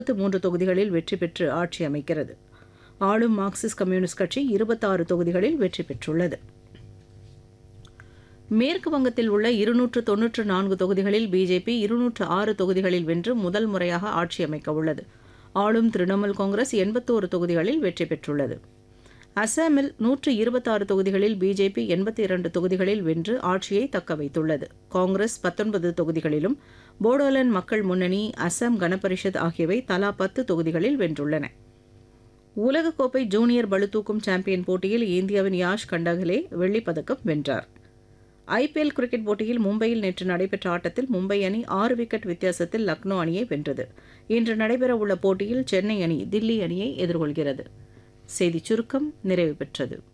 இருபத்தி மூன்று தொகுதிகளில் வெற்றி பெற்று ஆட்சி அமைக்கிறது ஆளும் மார்க்சிஸ்ட் கம்யூனிஸ்ட் கட்சி இருபத்தாறு தொகுதிகளில் வெற்றி பெற்றுள்ளது மேற்கு வங்கத்தில் உள்ள இருநூற்று தொன்னூற்று நான்கு தொகுதிகளில் பிஜேபி இருநூற்று ஆறு தொகுதிகளில் வென்று முதல் முறையாக ஆட்சி அமைக்க உள்ளது ஆளும் திரிணாமுல் காங்கிரஸ் எண்பத்தோரு தொகுதிகளில் வெற்றி பெற்றுள்ளது அசாமில் நூற்று இருபத்தாறு தொகுதிகளில் பிஜேபி எண்பத்தி இரண்டு தொகுதிகளில் வென்று ஆட்சியை தக்க வைத்துள்ளது காங்கிரஸ் பத்தொன்பது தொகுதிகளிலும் போடோலேண்ட் மக்கள் முன்னணி அசாம் கனபரிஷத் ஆகியவை தலா பத்து தொகுதிகளில் வென்றுள்ளன உலகக்கோப்பை ஜூனியர் பளுதூக்கும் சாம்பியன் போட்டியில் இந்தியாவின் யாஷ் கண்டகலே வெள்ளிப்பதக்கம் வென்றார் ஐபிஎல் கிரிக்கெட் போட்டியில் மும்பையில் நேற்று நடைபெற்ற ஆட்டத்தில் மும்பை அணி ஆறு விக்கெட் வித்தியாசத்தில் லக்னோ அணியை வென்றது இன்று நடைபெறவுள்ள போட்டியில் சென்னை அணி தில்லி அணியை எதிர்கொள்கிறது செய்திச் சுருக்கம் நிறைவு பெற்றது